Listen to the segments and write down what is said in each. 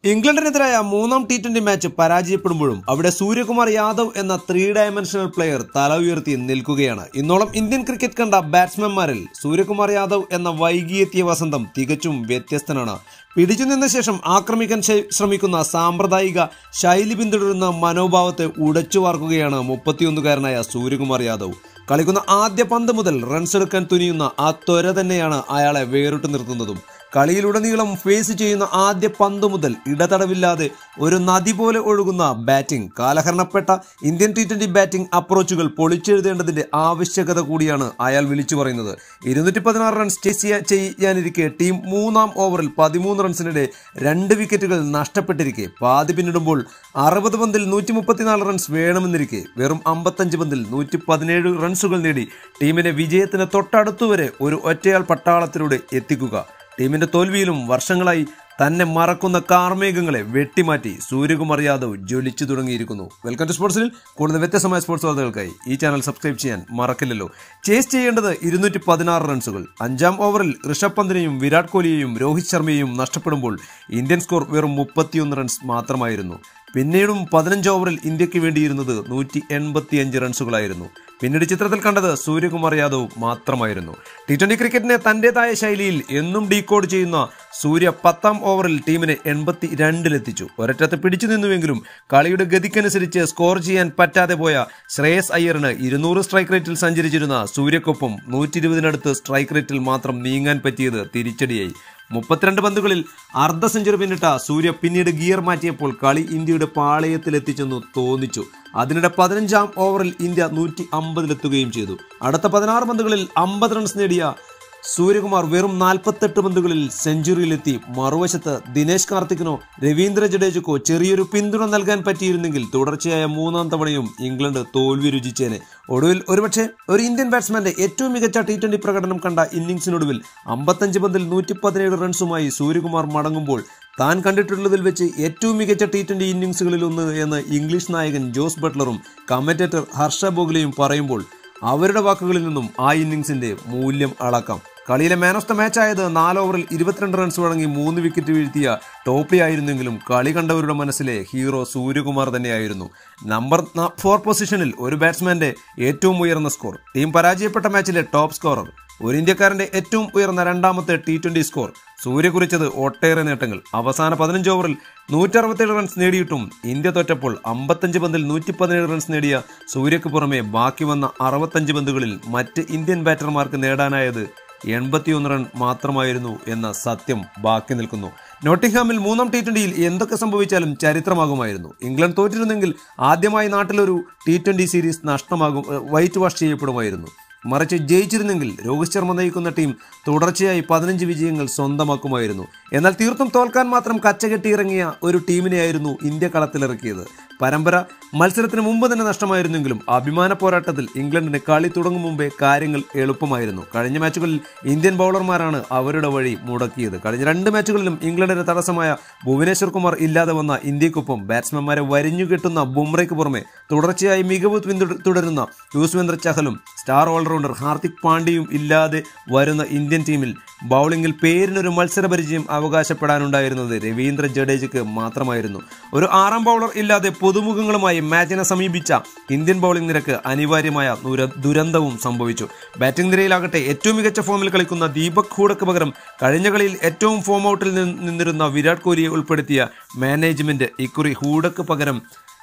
ഇംഗ്ലണ്ടിനെതിരായ മൂന്നാം T twenty match പരാജയപ്പെടുമ്പോഴും അവിടെ സൂര്യകുമാർ യാദവ് എന്ന ത്രീ ഡയമെൻഷണൽ പ്ലെയർ തല ഉയർത്തി നിൽക്കുകയാണ് ഇന്നോളം ഇന്ത്യൻ ക്രിക്കറ്റ് കണ്ട ബാറ്റ്സ്മാൻമാരിൽ സൂര്യകുമാർ യാദവ് എന്ന വൈകിയെത്തിയ വസന്തം തികച്ചും വ്യത്യസ്തനാണ് പിടിച്ചു നിന്ന ശേഷം ആക്രമിക്കാൻ ശ- ശ്രമിക്കുന്ന സാമ്പ്രദായിക ശൈലി പിന്തുടരുന്ന മനോഭാവത്തെ ഉടച്ചു വാർക്കുകയാണ് മുപ്പത്തിയൊന്നുകാരനായ സൂര്യകുമാർ യാദവ് കളിക്കുന്ന ആദ്യ പന്ത് മുതൽ റൺസ് എടുക്കാൻ തുനിയുന്ന ആ ത്വര തന്നെയാണ് അയാളെ വേറിട്ട് നിർത്തുന്നതും കളിയിലുടനീളം ഫേസ് ചെയ്യുന്ന ആദ്യ പന്ത് മുതൽ ഇടതടവില്ലാതെ ഒരു നദി പോലെ ഒഴുകുന്ന ബാറ്റിംഗ് കാലഹരണപ്പെട്ട ഇന്ത്യൻ ടി ട്വന്റി ബാറ്റിംഗ് അപ്രോച്ചുകൾ പൊളിച്ചെഴുതേണ്ടതിന്റെ ആവശ്യകത കൂടിയാണ് അയാൾ വിളിച്ചു പറയുന്നത് ഇരുന്നൂറ്റി പതിനാറ് റൺസ് ചേസ് ചെയ്യാ- ചെയ്യാനിരിക്കെ ടീം മൂന്നാം ഓവറിൽ പതിമൂന്ന് റൺസിനിടെ രണ്ട് വിക്കറ്റുകൾ നഷ്ടപ്പെട്ടിരിക്കെ പാതി പിന്നിടുമ്പോൾ അറുപത് പന്തിൽ നൂറ്റി മുപ്പത്തിനാല് റൺസ് വേണമെന്നിരിക്കെ വെറും അമ്പത്തഞ്ച് പന്തിൽ നൂറ്റി പതിനേഴ് റൺസുകൾ നേടി ടീമിനെ വിജയത്തിന് തൊട്ടടുത്തുവരെ ഒരു ഒറ്റയാൾ പട്ടാളത്തിലൂടെ എത്തിക്കുക ടീമിന്റെ തോൽവിയിലും വർഷങ്ങളായി തന്നെ മറക്കുന്ന കാർമേഘങ്ങളെ വെട്ടിമാറ്റി സൂര്യകുമാർ യാദവ് ജ്വലിച്ചു തുടങ്ങിയിരിക്കുന്നു വെൽക്കം ടു സ്പോർട്സിൽ കൂടുതൽ വ്യത്യസ്തമായ സ്പോർട്സ് വാർത്തകൾക്കായി ഈ ചാനൽ സബ്സ്ക്രൈബ് ചെയ്യാൻ മറക്കില്ലല്ലോ ചേസ് ചെയ്യേണ്ടത് ഇരുന്നൂറ്റി പതിനാറ് റൺസുകൾ അഞ്ചാം ഓവറിൽ ഋഷഭ് പന്തിനെയും വിരാട് കോഹ്ലിയെയും രോഹിത് ശർമ്മയെയും നഷ്ടപ്പെടുമ്പോൾ ഇന്ത്യൻ സ്കോർ വെറും മുപ്പത്തിയൊന്ന് റൺസ് മാത്രമായിരുന്നു പിന്നീടും പതിനഞ്ച് ഓവറിൽ ഇന്ത്യക്ക് വേണ്ടിയിരുന്നത് നൂറ്റി എൺപത്തിയഞ്ച് റൺസുകളായിരുന്നു പിന്നീട് ചിത്രത്തിൽ കണ്ടത് സൂര്യകുമാർ യാദവ് മാത്രമായിരുന്നു ടി ട്വന്റി ക്രിക്കറ്റിനെ തന്റേതായ ശൈലിയിൽ എന്നും ഡീകോഡ് ചെയ്യുന്ന സൂര്യ പത്താം ഓവറിൽ ടീമിനെ എൺപത്തി രണ്ടിലെത്തിച്ചു ഒരറ്റത്ത് പിടിച്ചു നിന്നുവെങ്കിലും കളിയുടെ ഗതിക്കനുസരിച്ച് സ്കോർ ചെയ്യാൻ പറ്റാതെ പോയ ശ്രേയസ് അയ്യറിന് ഇരുന്നൂറ് സ്ട്രൈക്ക് റേറ്റിൽ സഞ്ചരിച്ചിരുന്ന സൂര്യക്കൊപ്പം നൂറ്റി ഇരുപതിനടുത്ത് സ്ട്രൈക്ക് റേറ്റിൽ മാത്രം നീങ്ങാൻ പറ്റിയത് തിരിച്ചടിയായി മുപ്പത്തിരണ്ട് പന്തുകളിൽ അർദ്ധ സെഞ്ചുറി പിന്നിട്ട സൂര്യ പിന്നീട് ഗിയർ മാറ്റിയപ്പോൾ കളി ഇന്ത്യയുടെ പാളയത്തിലെത്തിച്ചെന്നു തോന്നിച്ചു അതിനിടെ പതിനഞ്ചാം ഓവറിൽ ഇന്ത്യ നൂറ്റി അമ്പതിലെത്തുകയും ചെയ്തു അടുത്ത പതിനാറ് പന്തുകളിൽ അമ്പത് റൺസ് നേടിയ സൂര്യകുമാർ വെറും നാൽപ്പത്തെട്ട് പന്തുകളിൽ സെഞ്ചുറിയിലെത്തി മറുവശത്ത് ദിനേശ് കാർത്തിക്കിനോ രവീന്ദ്ര ജഡേജക്കോ ചെറിയൊരു പിന്തുണ നൽകാൻ പറ്റിയിരുന്നെങ്കിൽ തുടർച്ചയായ മൂന്നാം തവണയും ഇംഗ്ലണ്ട് തോൽവി രുചിച്ചേനെ ഒടുവിൽ ഒരുപക്ഷെ ഒരു ഇന്ത്യൻ ബാറ്റ്സ്മാന്റെ ഏറ്റവും മികച്ച ടി ട്വന്റി പ്രകടനം കണ്ട ഇന്നിംഗ്സിനൊടുവിൽ അമ്പത്തഞ്ച് പന്തിൽ നൂറ്റി പതിനേഴ് റൺസുമായി സൂര്യകുമാർ മടങ്ങുമ്പോൾ താൻ കണ്ടിട്ടുള്ളതിൽ വെച്ച് ഏറ്റവും മികച്ച ടി ട്വന്റി ഇന്നിംഗ്സുകളിൽ ഒന്ന് എന്ന് ഇംഗ്ലീഷ് നായകൻ ജോസ് ബട്ട്ലറും കമന്റേറ്റർ ഹർഷ ബോഗ്ലെയും പറയുമ്പോൾ അവരുടെ വാക്കുകളിൽ നിന്നും ആ ഇന്നിംഗ്സിന്റെ മൂല്യം അളക്കാം കളിയിലെ മാൻ ഓഫ് ദ മാച്ച് ആയത് നാല് ഓവറിൽ ഇരുപത്തിരണ്ട് റൺസ് വഴങ്ങി മൂന്ന് വിക്കറ്റ് വീഴ്ത്തിയ ടോപ്ലി ആയിരുന്നെങ്കിലും കളി കണ്ടവരുടെ മനസ്സിലെ ഹീറോ സൂര്യകുമാർ തന്നെയായിരുന്നു നമ്പർ ഫോർ പൊസിഷനിൽ ഒരു ബാറ്റ്സ്മാന്റെ ഏറ്റവും ഉയർന്ന സ്കോർ ടീം പരാജയപ്പെട്ട മാച്ചിലെ ടോപ്പ് സ്കോറർ ഒരു ഇന്ത്യക്കാരന്റെ ഏറ്റവും ഉയർന്ന രണ്ടാമത്തെ ടി ട്വന്റി സ്കോർ സൂര്യ കുറിച്ചത് ഒട്ടേറെ നേട്ടങ്ങൾ അവസാന പതിനഞ്ച് ഓവറിൽ നൂറ്ററുപത്തേഴ് റൺസ് നേടിയിട്ടും ഇന്ത്യ തോറ്റപ്പോൾ അമ്പത്തഞ്ച് പന്തിൽ നൂറ്റി പതിനേഴ് റൺസ് നേടിയ സൂര്യക്ക് പുറമെ ബാക്കി വന്ന അറുപത്തഞ്ച് പന്തുകളിൽ മറ്റ് ഇന്ത്യൻ ബാറ്റർമാർക്ക് നേടാനായത് എൺപത്തിയൊന്ന് റൺ മാത്രമായിരുന്നു എന്ന സത്യം ബാക്കി നിൽക്കുന്നു നോട്ടിംഗ്ഹാമിൽ മൂന്നാം ടി ട്വന്റിയിൽ എന്തൊക്കെ സംഭവിച്ചാലും ചരിത്രമാകുമായിരുന്നു ഇംഗ്ലണ്ട് തോറ്റിരുന്നെങ്കിൽ ആദ്യമായി നാട്ടിലൊരു ടി ട്വന്റി സീരീസ് നഷ്ടമാകും ഏഹ്, വൈറ്റ് വാഷ് ചെയ്യപ്പെടുമായിരുന്നു മറിച്ച് ജയിച്ചിരുന്നെങ്കിൽ രോഹിത് ശർമ്മ നയിക്കുന്ന ടീം തുടർച്ചയായി പതിനഞ്ച് വിജയങ്ങൾ സ്വന്തമാക്കുമായിരുന്നു എന്നാൽ തീർത്തും തോൽക്കാൻ മാത്രം കച്ചകെട്ടിയിറങ്ങിയ ഒരു ടീമിനെയായിരുന്നു ഇന്ത്യ കളത്തിലിറക്കിയത് പരമ്പര മത്സരത്തിന് മുമ്പ് തന്നെ നഷ്ടമായിരുന്നെങ്കിലും അഭിമാന പോരാട്ടത്തിൽ ഇംഗ്ലണ്ടിന് കളി തുടങ്ങും മുമ്പേ കാര്യങ്ങൾ എളുപ്പമായിരുന്നു കഴിഞ്ഞ മാച്ചുകളിൽ ഇന്ത്യൻ ബൗളർമാരാണ് അവരുടെ വഴി മുടക്കിയത് കഴിഞ്ഞ രണ്ട് മാച്ചുകളിലും ഇംഗ്ലണ്ടിന് തടസ്സമായ ഭുവനേശ്വർ കുമാർ ഇല്ലാതെ വന്ന ഇന്ത്യക്കൊപ്പം ബാറ്റ്സ്മാൻമാരെ വരിഞ്ഞു കെട്ടുന്ന ബുംറയ്ക്ക് പുറമെ തുടർച്ചയായി മികവ് പിന്തുട- തുടരുന്ന യുസ്വേന്ദ്ര ചഹലും സ്റ്റാർ ഓൾറൗണ്ടർ ഹാർദിക് പാണ്ഡ്യയും ഇല്ലാതെ വരുന്ന ഇന്ത്യൻ ടീമിൽ ബൗളിംഗിൽ പേരിനൊരു മത്സര പരിചയം അവകാശപ്പെടാനുണ്ടായിരുന്നത് രവീന്ദ്ര ജഡേജയ്ക്ക് മാത്രമായിരുന്നു ഒരു ആറാം ബൗളർ ഇല്ലാതെ പുതുമുഖങ്ങളുമായി മാച്ചിനെ സമീപിച്ച ഇന്ത്യൻ ബൗളിംഗ് നിരക്ക് അനിവാര്യമായ ദുര- ദുരന്തവും സംഭവിച്ചു ബാറ്റിംഗ് നിരയിലാകട്ടെ ഏറ്റവും മികച്ച ഫോമിൽ കളിക്കുന്ന ദീപക് ഹൂഡക്ക് പകരം കഴിഞ്ഞ കളിയിൽ ഏറ്റവും ഫോം ഔട്ടിൽ നിന്ന് നിന്നിരുന്ന വിരാട് കോഹ്ലിയെ ഉൾപ്പെടുത്തിയ മാനേജ്മെന്റ് ഇക്കുറി ഹൂഡക്ക് പകരം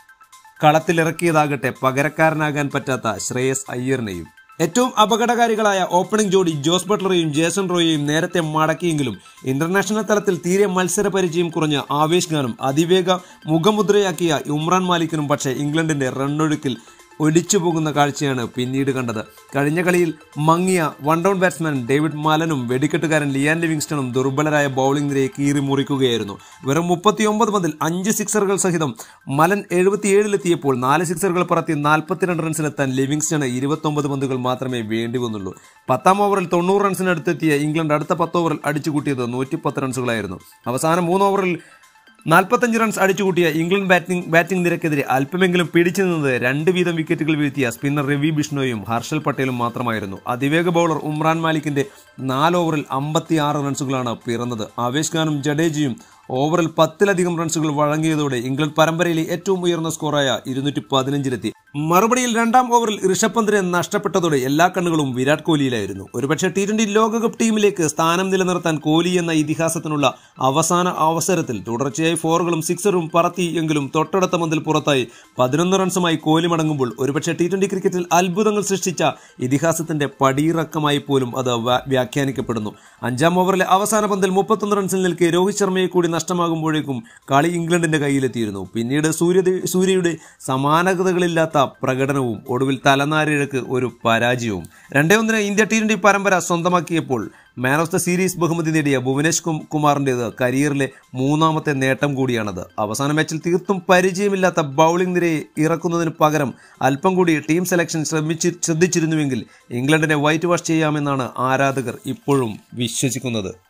കളത്തിലിറക്കിയതാകട്ടെ പകരക്കാരനാകാൻ പറ്റാത്ത ശ്രേയസ് അയ്യറിനെയും ഏറ്റവും അപകടകാരികളായ ഓപ്പണിംഗ് ജോഡി ജോസ് ബട്ട്ലറെയും ജേസൺ റോയെയും നേരത്തെ മടക്കിയെങ്കിലും ഇന്റർനാഷണൽ തലത്തിൽ തീരെ മത്സര പരിചയം കുറഞ്ഞ ആവേശ് ഖാനും അതിവേഗ മുഖമുദ്രയാക്കിയ ഉമ്രാൻ മാലിക്കിനും പക്ഷേ ഇംഗ്ലണ്ടിന്റെ റണ്ണൊഴുക്കിൽ ഒലിച്ചു പോകുന്ന കാഴ്ചയാണ് പിന്നീട് കണ്ടത് കഴിഞ്ഞ കളിയിൽ മങ്ങിയ വൺ ഡൗൺ ബാറ്റ്സ്മാൻ ഡേവിഡ് മാലനും വെടിക്കെട്ടുകാരൻ ലിയാൻ ലിവിങ്സ്റ്റണും ദുർബലരായ ബൗളിംഗ് നിരയെ കീറി മുറിക്കുകയായിരുന്നു വെറും മുപ്പത്തിയൊമ്പത് പന്തിൽ അഞ്ച് സിക്സറുകൾ സഹിതം മലൻ എഴുപത്തിയേഴിലെത്തിയപ്പോൾ നാല് സിക്സറുകൾ പറത്തി നാൽപ്പത്തിരണ്ട് റൺസിലെത്താൻ ലിവിങ്സ്റ്റണ് ഇരുപത്തൊമ്പത് പന്തുകൾ മാത്രമേ വേണ്ടി വന്നുള്ളൂ പത്താം ഓവറിൽ തൊണ്ണൂറ് റൺസിനടുത്തെത്തിയ ഇംഗ്ലണ്ട് അടുത്ത പത്ത് ഓവറിൽ അടിച്ചുകൂട്ടിയത് നൂറ്റിപ്പത്ത് റൺസുകളായിരുന്നു അവസാന മൂന്ന് ഓവറിൽ നാൽപ്പത്തഞ്ച് റൺസ് അടിച്ചുകൂട്ടിയ ഇംഗ്ലണ്ട് ബാറ്റിംഗ് ബാറ്റിംഗ് നിരക്കെതിരെ അല്പമെങ്കിലും പിടിച്ചു നിന്നത് രണ്ട് വീതം വിക്കറ്റുകൾ വീഴ്ത്തിയ സ്പിന്നർ രവി ബിഷ്ണോയും ഹർഷൽ പട്ടേലും മാത്രമായിരുന്നു അതിവേഗ ബൗളർ ഉമ്രാൻ മാലിക്കിന്റെ നാല് ഓവറിൽ അമ്പത്തി ആറ് റൺസുകളാണ് പിറന്നത് ആവേശ് ഖാനും ജഡേജയും ഓവറിൽ പത്തിലധികം റൺസുകൾ വഴങ്ങിയതോടെ ഇംഗ്ലണ്ട് പരമ്പരയിലെ ഏറ്റവും ഉയർന്ന സ്കോറായ ഇരുന്നൂറ്റി പതിനഞ്ചിലെത്തി മറുപടിയിൽ രണ്ടാം ഓവറിൽ ഋഷഭ് പന്തിനെ നഷ്ടപ്പെട്ടതോടെ എല്ലാ കണ്ണുകളും വിരാട് കോഹ്ലിയിലായിരുന്നു ഒരുപക്ഷെ ടി ട്വന്റി ലോകകപ്പ് ടീമിലേക്ക് സ്ഥാനം നിലനിർത്താൻ കോഹ്ലി എന്ന ഇതിഹാസത്തിനുള്ള അവസാന അവസരത്തിൽ തുടർച്ചയായി ഫോറുകളും സിക്സറും പറത്തി എങ്കിലും തൊട്ടടുത്ത മന്തിൽ പുറത്തായി പതിനൊന്ന് റൺസുമായി കോഹ്ലി മടങ്ങുമ്പോൾ ഒരുപക്ഷെ ടി ട്വന്റി ക്രിക്കറ്റിൽ അത്ഭുതങ്ങൾ സൃഷ്ടിച്ച ഇതിഹാസത്തിന്റെ പടിയിറക്കമായി പോലും അത് വ്യാ- വ്യാഖ്യാനിക്കപ്പെടുന്നു അഞ്ചാം ഓവറിലെ അവസാന പന്തിൽ മുപ്പത്തൊന്ന് റൺസിൽ നിൽക്കെ രോഹിത് ശർമ്മയെ കൂടി നഷ്ടമാകുമ്പോഴേക്കും കളി ഇംഗ്ലണ്ടിന്റെ കയ്യിലെത്തിയിരുന്നു പിന്നീട് സൂര്യ സൂര്യയുടെ സമാനതകളില്ലാത്ത പ്രകടനവും ഒടുവിൽ തലനാരിഴക്ക് ഒരു പരാജയവും രണ്ടേ ഒന്നിന് ഇന്ത്യ ടി ട്വന്റി പരമ്പര സ്വന്തമാക്കിയപ്പോൾ മാൻ ഓഫ് ദ സീരീസ് ബഹുമതി നേടിയ ഭുവനേഷ് കും- കുമാറിന്റേത് കരിയറിലെ മൂന്നാമത്തെ നേട്ടം കൂടിയാണത് അവസാന മാച്ചിൽ തീർത്തും പരിചയമില്ലാത്ത ബൗളിംഗ് നിരയെ ഇറക്കുന്നതിന് പകരം അല്പം കൂടി ടീം സെലക്ഷൻ ശ്രമിച്ച് ശ്രദ്ധിച്ചിരുന്നുവെങ്കിൽ ഇംഗ്ലണ്ടിനെ വൈറ്റ് വാഷ് ചെയ്യാമെന്നാണ് ആരാധകർ ഇപ്പോഴും വിശ്വസിക്കുന്നത്